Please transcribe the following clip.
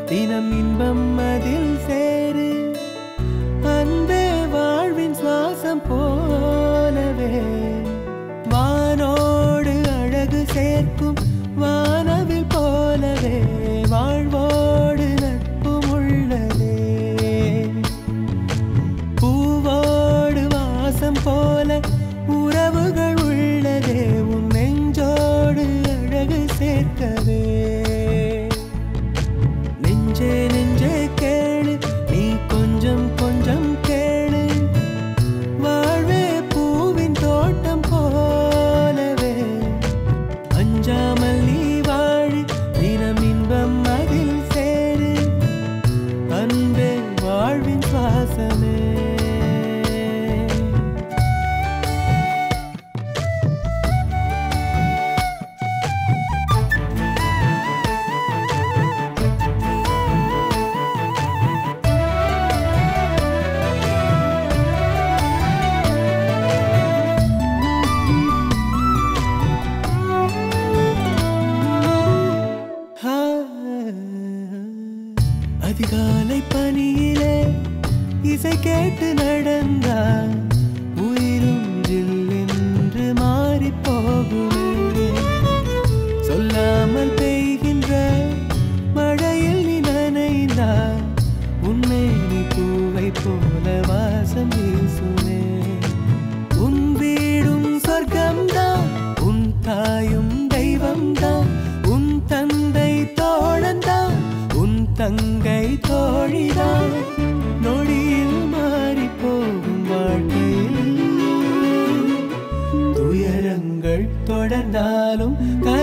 தினம் இன்பம் அதில் சேரு அன்பே வாழ்வின் சுவாசம் போலவே வானோடு அழகு சேர்க்கும் வானவில் போலவே வாழ்வோடு நட்பும் உள்ளதே பூவோடு வாசம் போல உறவுகள் உள்ளதே உன் நெஞ்சோடு அழகு சேர்க்கவே நெஞ்சே நெஞ்சே கேளு நீ கொஞ்சம் கொஞ்சம் கேளு வாழ்வே பூவின் தோட்டம் போலவே அஞ்சாமல் நீ வாழு தினம் இன்பம் அதில் சேரு அன்பே வாழ்வின் சுவாசமே ஆ, அதிகாலை பனியிலே இசை கேட்டு நடந்தால் உயிரும் ஜில்லென்று மாறி போகுமே சொல்லாமல் பெய்கின்ற மழையில் நீ நனைந்தால் உன்னை நீ பூவை போல வாசம் வீசுமே உன் வீடும் சொர்க்கம்தான் உன் தாயும் தெய்வம்தான் உன் தந்தை தோழந்தான் உன் தங்கை தோழிதான் நொடியில் மாறி போகும் வாழ்க்கையில் துயரங்கள் தொடர்ந்தாலும்